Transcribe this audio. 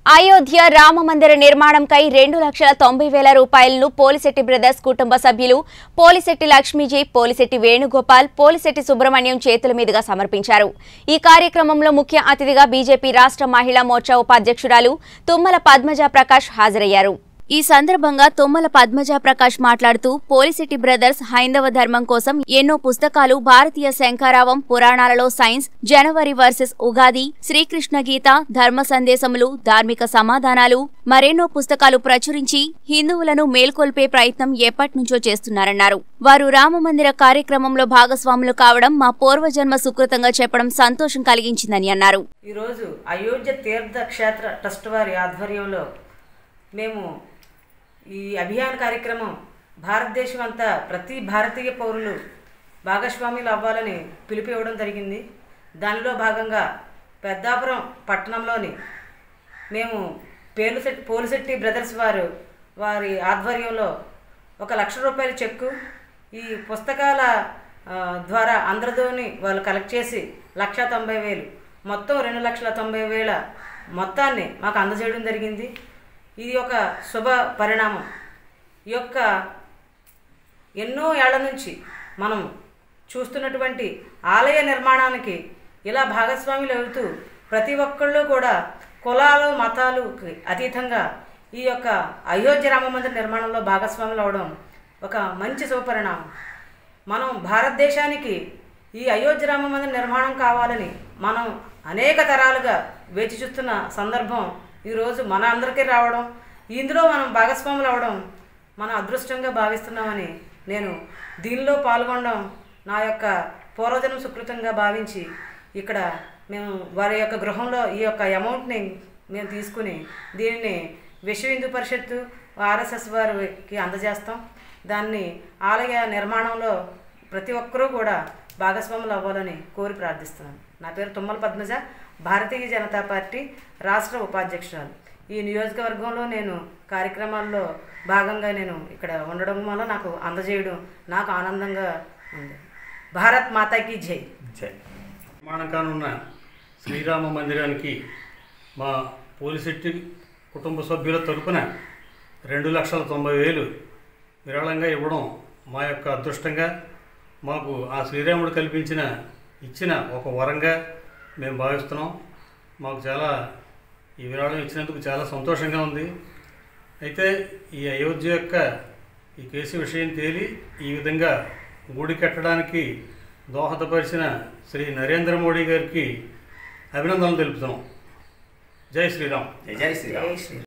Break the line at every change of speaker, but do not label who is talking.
అయోధ్య రామ మందిర నిర్మాణంకై రెండు లక్షల తొంభై వేల రూపాయలను పోలిశెట్టి బ్రదర్స్ కుటుంబ సభ్యులు పోలిశెట్టి లక్ష్మీజీ పోలిశెట్టి వేణుగోపాల్ పోలిశెట్టి సుబ్రహ్మణ్యం చేతుల మీదుగా సమర్పించారు ఈ కార్యక్రమంలో ముఖ్య అతిథిగా బీజేపీ రాష్ట్ర మహిళా మోర్చా ఉపాధ్యక్షురాలు తుమ్మల పద్మజ ప్రకాష్ హాజరయ్యారు ఈ సందర్భంగా తుమ్మల పద్మజ ప్రకాష్ మాట్లాడుతూ పోలిసిటీ బ్రదర్స్ హైందవ ధర్మం కోసం ఎన్నో పుస్తకాలు భారతీయ శంఖారావం పురాణాలలో సైన్స్ జనవరి వర్సెస్ ఉగాది శ్రీకృష్ణ గీత ధర్మ సందేశములు ధార్మిక సమాధానాలు మరెన్నో పుస్తకాలు ప్రచురించి హిందువులను మేల్కొల్పే ప్రయత్నం ఎప్పటినుంచో చేస్తున్నారన్నారు వారు రామమందిర కార్యక్రమంలో భాగస్వాములు కావడం మా పూర్వజన్మ సుకృతంగా చెప్పడం సంతోషం కలిగించిందని అన్నారు
ఈరోజు అయోధ్య తీర్థ క్షేత్ర ట్రస్ట్ వారి ఆధ్వర్యంలో మేము ఈ అభియాన్ కార్యక్రమం భారతదేశం అంతా ప్రతి భారతీయ పౌరులు భాగస్వాములు అవ్వాలని పిలుపు ఇవ్వడం జరిగింది దానిలో భాగంగా పెద్దాపురం పట్టణంలోని మేము పేలుశెట్టి పోలిశెట్టి బ్రదర్స్ వారు వారి ఆధ్వర్యంలో ఒక లక్ష రూపాయల చెక్కు ఈ పుస్తకాల ఆ, ద్వారా అందరితోని వాళ్ళు కలెక్ట్ చేసి లక్ష తొంభై వేలు మొత్తం రెండు లక్షల తొంభై వేల మొత్తాన్ని మాకు అందజేయడం జరిగింది ఇది ఒక శుభ పరిణామం ఈ యొక్క ఎన్నో ఏళ్ల నుంచి మనం చూస్తున్నటువంటి ఆలయ నిర్మాణానికి ఇలా భాగస్వాములు అవుతూ ప్రతి ఒక్కళ్ళు కూడా కులాలు మతాలుకి అతీతంగా ఈ యొక్క అయోధ్య రామ మందిర నిర్మాణంలో భాగస్వాములు అవడం ఒక మంచి శుభపరిణామం మనం భారతదేశానికి ఈ అయోధ్య రామ మందిర నిర్మాణం కావాలని మనం అనేక తరాలుగా వేచి చూస్తున్న సందర్భం ఈరోజు మన అందరికీ రావడం ఇందులో మనం భాగస్వాములు అవడం మన అదృష్టంగా భావిస్తున్నామని నేను దీనిలో పాల్గొనడం నా యొక్క పూర్వజన్మ సుకృతంగా భావించి ఇక్కడ మేము వారి యొక్క గృహంలో ఈ యొక్క అమౌంట్ని మేము తీసుకుని దీనిని విశ్వ హిందూ పరిషత్తు ఆర్ఎస్ఎస్ వారికి అందజేస్తాం దాన్ని ఆలయ నిర్మాణంలో ప్రతి ఒక్కరూ కూడా భాగస్వాములు అవ్వాలని కోరి ప్రార్థిస్తున్నాను నా పేరు తుమ్మల పద్మజ భారతీయ జనతా పార్టీ రాష్ట్ర ఉపాధ్యక్షురాలు ఈ నియోజకవర్గంలో నేను కార్యక్రమాల్లో భాగంగా నేను ఇక్కడ ఉండడం వల్ల నాకు అందజేయడం నాకు ఆనందంగా ఉంది భారత్ మాతాకి జై
జై నిర్మాణం కానున్న శ్రీరామ మందిరానికి మా పోలిశెట్టి కుటుంబ సభ్యుల తరపున రెండు లక్షల తొంభై వేలు విరాళంగా ఇవ్వడం మా యొక్క అదృష్టంగా మాకు ఆ శ్రీరాముడు కల్పించిన ఇచ్చిన ఒక వరంగా మేము భావిస్తున్నాం మాకు చాలా ఈ విరాళం ఇచ్చినందుకు చాలా సంతోషంగా ఉంది అయితే ఈ అయోధ్య యొక్క ఈ కేసు విషయం తేలి ఈ విధంగా గుడి కట్టడానికి దోహదపరిచిన శ్రీ నరేంద్ర మోడీ గారికి అభినందనలు తెలుపుతాం జై శ్రీరామ్
జై శ్రీరామ్
జై శ్రీ